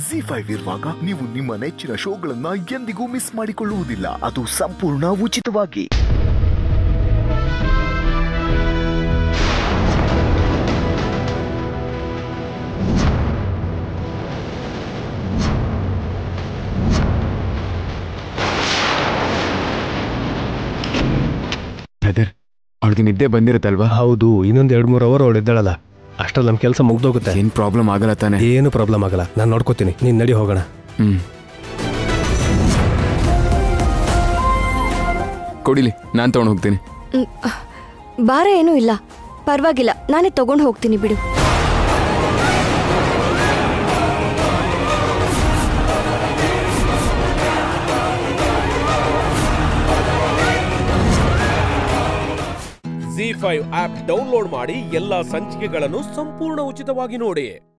G five ಇರುವಾಗ ನೀವು ನಿಮ್ಮ ನೆಚ್ಚಿನ ಶೋಗಳನ್ನ ಎಂದಿಗೂ ಮಿಸ್ ಮಾಡಿಕೊಳ್ಳುವುದಿಲ್ಲ ಅದು ಸಂಪೂರ್ಣ ಉಚಿತವಾಗಿ ಬ್ರದರ್ ಅವ್ಳಿಗೆ ನಿದ್ದೆ ಬಂದಿರುತ್ತಲ್ವಾ ಹೌದು ಇನ್ನೊಂದ್ ಎರಡ್ ಮೂರ್ ಅವರ್ ಅವಳು ಇದ್ದಾಳಲ್ಲ ಅಷ್ಟ್ರಲ್ಲಿ ನಮ್ ಕೆಲಸ ಮುಗ್ದೋಗುತ್ತೆ ಏನ್ ಪ್ರಾಬ್ಲಮ್ ಆಗಲ್ಲ ತಾನೆ ಏನು ಪ್ರಾಬ್ಲಮ್ ಆಗಲ್ಲ ನಾನು ನೋಡ್ಕೋತೀನಿ ನೀನ್ ನಡಿ ಹೋಗೋಣ ಹ್ಮ್ ಕೊಡಿಲಿ ನಾನ್ ತಗೊಂಡು ಹೋಗ್ತೀನಿ ಮ್, ಭಾರ ಏನೂ ಇಲ್ಲ ಪರವಾಗಿಲ್ಲ ನಾನೇ ತಗೊಂಡು ಹೋಗ್ತೀನಿ ಬಿಡು ಜಿ ಫೈವ್ ಆಪ್ ಡೌನ್ಲೋಡ್ ಮಾಡಿ ಎಲ್ಲಾ ಸಂಚಿಕೆಗಳನ್ನು ಸಂಪೂರ್ಣ ಉಚಿತವಾಗಿ ನೋಡಿ